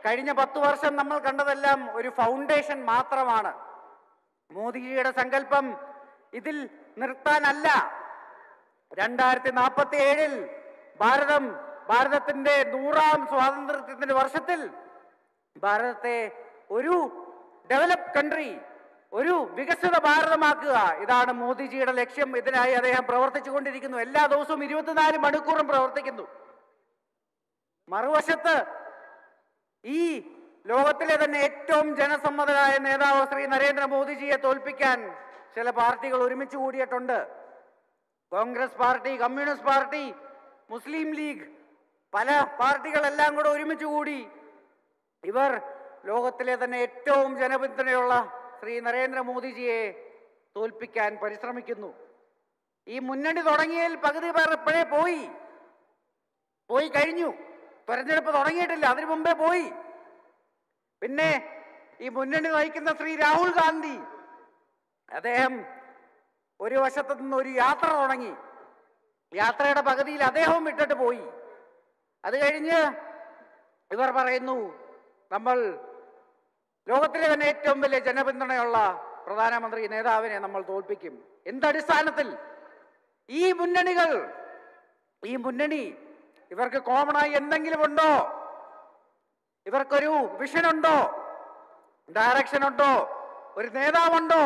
കഴിഞ്ഞ പത്തു വർഷം നമ്മൾ കണ്ടതെല്ലാം ഒരു ഫൗണ്ടേഷൻ മാത്രമാണ് മോദിജിയുടെ സങ്കല്പം ഇതിൽ നിർത്താനല്ല രണ്ടായിരത്തി നാൽപ്പത്തി ഏഴിൽ ഭാരതം ഭാരതത്തിന്റെ നൂറാം സ്വാതന്ത്ര്യത്തിന്റെ വർഷത്തിൽ ഭാരതത്തെ ഒരു ഡെവലപ്പ് കൺട്രി ഒരു വികസിത ഭാരതമാക്കുക ഇതാണ് മോദിജിയുടെ ലക്ഷ്യം ഇതിനായി അദ്ദേഹം പ്രവർത്തിച്ചുകൊണ്ടിരിക്കുന്നു എല്ലാ ദിവസവും ഇരുപത്തിനാല് മണിക്കൂറും പ്രവർത്തിക്കുന്നു മറുവശത്ത് ഈ ലോകത്തിലെ തന്നെ ഏറ്റവും ജനസമ്മതനായ നേതാവ് ശ്രീ നരേന്ദ്രമോദിജിയെ തോൽപ്പിക്കാൻ ചില പാർട്ടികൾ ഒരുമിച്ച് കൂടിയിട്ടുണ്ട് Congress party communist party Muslim League പല പാർട്ടികളെല്ലാം കൂടെ ഒരുമിച്ച് കൂടി ഇവർ ലോകത്തിലെ തന്നെ ഏറ്റവും ജനപിന്തുണയുള്ള ശ്രീ നരേന്ദ്രമോദിജിയെ തോൽപ്പിക്കാൻ പരിശ്രമിക്കുന്നു ഈ മുന്നണി തുടങ്ങിയതിൽ പകുതി പേർ ഇപ്പോഴേ പോയി പോയി കഴിഞ്ഞു തെരഞ്ഞെടുപ്പ് തുടങ്ങിയിട്ടില്ല അതിനു മുമ്പേ പോയി പിന്നെ ഈ മുന്നണി നയിക്കുന്ന ശ്രീ രാഹുൽ ഗാന്ധി അദ്ദേഹം ഒരു വശത്തു നിന്ന് ഒരു യാത്ര തുടങ്ങി യാത്രയുടെ പകുതിയിൽ അദ്ദേഹവും വിട്ടിട്ട് പോയി അത് കഴിഞ്ഞ് ഇവർ പറയുന്നു നമ്മൾ ലോകത്തിലെ തന്നെ ഏറ്റവും വലിയ ജനപിന്തുണയുള്ള പ്രധാനമന്ത്രി നേതാവിനെ നമ്മൾ തോൽപ്പിക്കും എന്തടിസ്ഥാനത്തിൽ ഈ മുന്നണികൾ ഈ മുന്നണി ഇവർക്ക് കോമണായി എന്തെങ്കിലും ഉണ്ടോ ഇവർക്കൊരു വിഷൻ ഉണ്ടോ ഡയറക്ഷൻ ഉണ്ടോ ഒരു നേതാവുണ്ടോ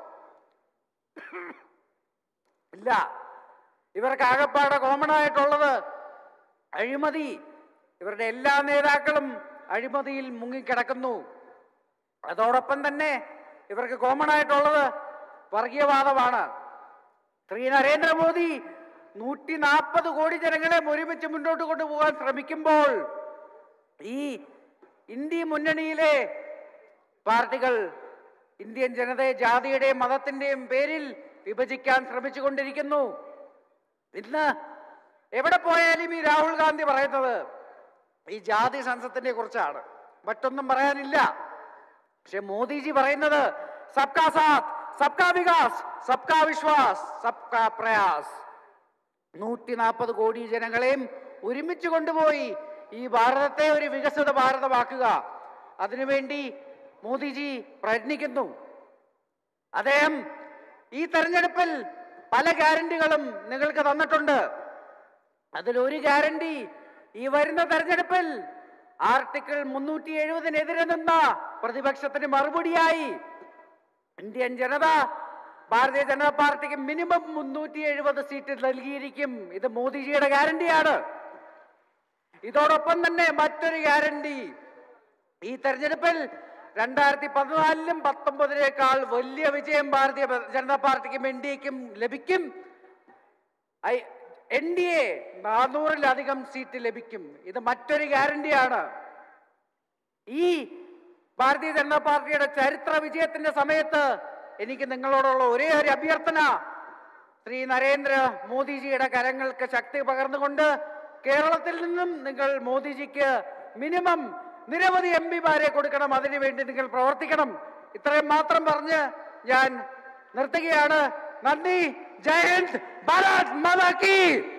ഇല്ല ഇവർക്ക് ആകപ്പാടെ കോമൺ ആയിട്ടുള്ളത് അഴിമതി ഇവരുടെ എല്ലാ നേതാക്കളും അഴിമതിയിൽ മുങ്ങിക്കിടക്കുന്നു അതോടൊപ്പം തന്നെ ഇവർക്ക് കോമൺ ആയിട്ടുള്ളത് വർഗീയവാദമാണ് ശ്രീ നരേന്ദ്രമോദി നൂറ്റി നാൽപ്പത് കോടി ജനങ്ങളെ ഒരുമിച്ച് മുന്നോട്ട് കൊണ്ടുപോകാൻ ശ്രമിക്കുമ്പോൾ ഈ ഇന്ത്യ മുന്നണിയിലെ പാർട്ടികൾ ഇന്ത്യൻ ജനതയെ ജാതിയുടെയും മതത്തിന്റെയും പേരിൽ വിഭജിക്കാൻ ശ്രമിച്ചുകൊണ്ടിരിക്കുന്നു ഇന്ന് എവിടെ പോയാലും ഈ രാഹുൽ ഗാന്ധി പറയുന്നത് ഈ ജാതി സംസത്തിനെ കുറിച്ചാണ് മറ്റൊന്നും പറയാനില്ല പക്ഷെ മോദിജി പറയുന്നത് സബ്കാ സാത്ത് സബ്കാ വികാസ് സബ്കാ വിശ്വാസ് സബ്കാ പ്രയാസ് നൂറ്റി നാൽപ്പത് കോടി ജനങ്ങളെയും ഒരുമിച്ച് കൊണ്ടുപോയി ഈ ഭാരതത്തെ ഒരു വികസിത ഭാരതമാക്കുക അതിനുവേണ്ടി മോദിജി പ്രയത്നിക്കുന്നു അദ്ദേഹം ഈ തെരഞ്ഞെടുപ്പിൽ പല ഗ്യാരണ്ടികളും നിങ്ങൾക്ക് തന്നിട്ടുണ്ട് അതിലൊരു ഗ്യാരണ്ടി ഈ വരുന്ന തെരഞ്ഞെടുപ്പിൽ ആർട്ടിക്കിൾ മുന്നൂറ്റി എഴുപതിനെതിരെ നിന്ന പ്രതിപക്ഷത്തിന് മറുപടിയായി ഇന്ത്യൻ ജനത ഭാരതീയ ജനതാ പാർട്ടിക്ക് മിനിമം മുന്നൂറ്റി എഴുപത് സീറ്റ് നൽകിയിരിക്കും ഇത് മോദിജിയുടെ ഗ്യാരണ്ടിയാണ് ഇതോടൊപ്പം തന്നെ മറ്റൊരു ഗ്യാരണ്ടി ഈ തെരഞ്ഞെടുപ്പിൽ രണ്ടായിരത്തി പതിനാലിലും പത്തൊമ്പതിനേക്കാൾ വലിയ വിജയം ഭാരതീയ ജനതാ പാർട്ടിക്കും എൻ ഡി എക്കും ലഭിക്കും എൻ ഡി എ നാനൂറിലധികം സീറ്റ് ലഭിക്കും ഇത് മറ്റൊരു ഗ്യാരണ്ടിയാണ് ഈ ഭാരതീയ ജനതാ പാർട്ടിയുടെ ചരിത്ര വിജയത്തിന്റെ സമയത്ത് എനിക്ക് നിങ്ങളോടുള്ള ഒരേ ഒരു അഭ്യർത്ഥന ശ്രീ നരേന്ദ്ര മോദിജിയുടെ കരങ്ങൾക്ക് ശക്തി പകർന്നുകൊണ്ട് കേരളത്തിൽ നിന്നും നിങ്ങൾ മോദിജിക്ക് മിനിമം നിരവധി എം പിമാരെ കൊടുക്കണം അതിനുവേണ്ടി നിങ്ങൾ പ്രവർത്തിക്കണം ഇത്രയും മാത്രം പറഞ്ഞ് ഞാൻ നിർത്തുകയാണ് നന്ദി ജയ് ഹിന്ദ് ഭാരത് മാതാ കി